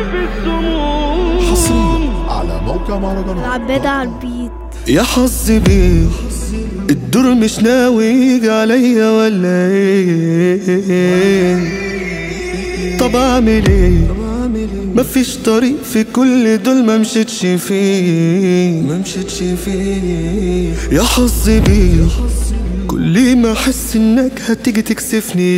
في السموم حصريا على موقع مهرجانات العبادة على البيت يا حظ بيه الدور مش ناوي يجي عليا ولا ايه طب اعمل ايه مفيش طريق في كل دول ما مشيتش فيه ما مشيتش فيه يا حظ بيه كل ما احس انك هتيجي تكسفني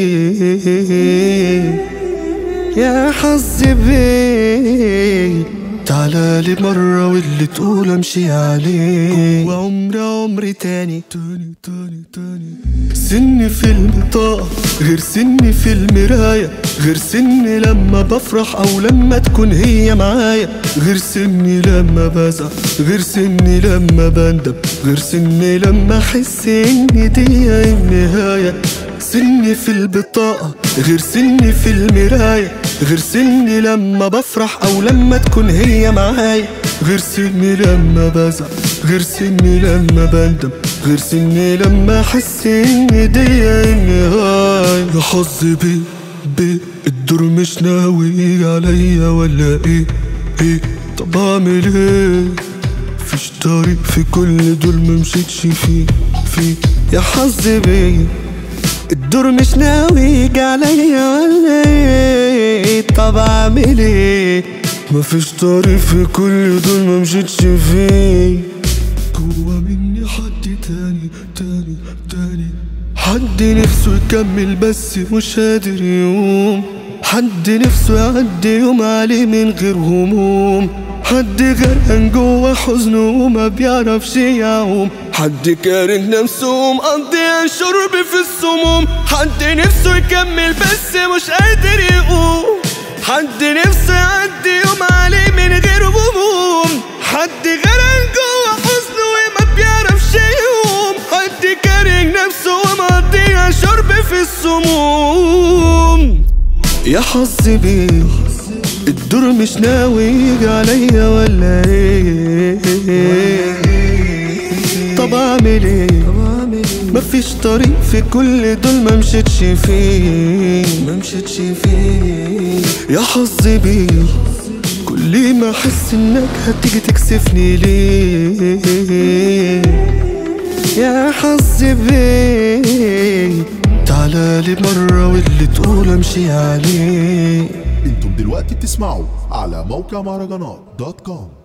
ليه يا حظ بيه تعالى لي مرة واللي تقول امشي عليه وعمري عمري تاني تاني تاني تاني سني في البطاقة غير سني في المراية غير سني لما بفرح او لما تكون هي معايا غير سني لما بزعل غير سني لما بندم غير سني لما احس ان دي النهاية سني في البطاقة غير سني في المراية غير سني لما بفرح او لما تكون هي معايا غير سني لما بزعل غير سني لما بندم غير سني لما احس ان دي النهاية يا حظي بي بي الدور مش ناوي يجي عليا ولا ايه ايه طب اعمل ايه فيش طريق في كل دول ما مشيتش فيه فيه يا حظي بيه الدور مش ناوي يجي عليا ولا ايه طب اعمل ايه مفيش طريق في كل دول ما مشيتش فيه جوا مني حد تاني تاني تاني حد نفسه يكمل بس مش قادر يقوم حد نفسه يعدي يوم عليه من غير هموم حد غرقان جوا حزنه وما بيعرفش يعوم حد كاره نفسه ومقضي الشرب في السموم حد نفسه يكمل بس مش قادر يقوم حد نفسه يعدي يوم عليه من غير هموم حد غرقان جوا حزنه وما بيعرفش يقوم حد كاره نفسه ومقضي الشرب في السموم يا حظ بيه الدور مش ناوي يجي عليا ولا ايه طب اعمل ايه مفيش طريق في كل دول ما مشيتش فيه ما مشيتش فيه يا حظ بيه كل ما احس انك هتيجي تكسفني ليه يا حظ بيه تعالى لي مرة واللي تقول امشي عليه انتم دلوقتي بتسمعوا على موقع مهرجانات دوت كوم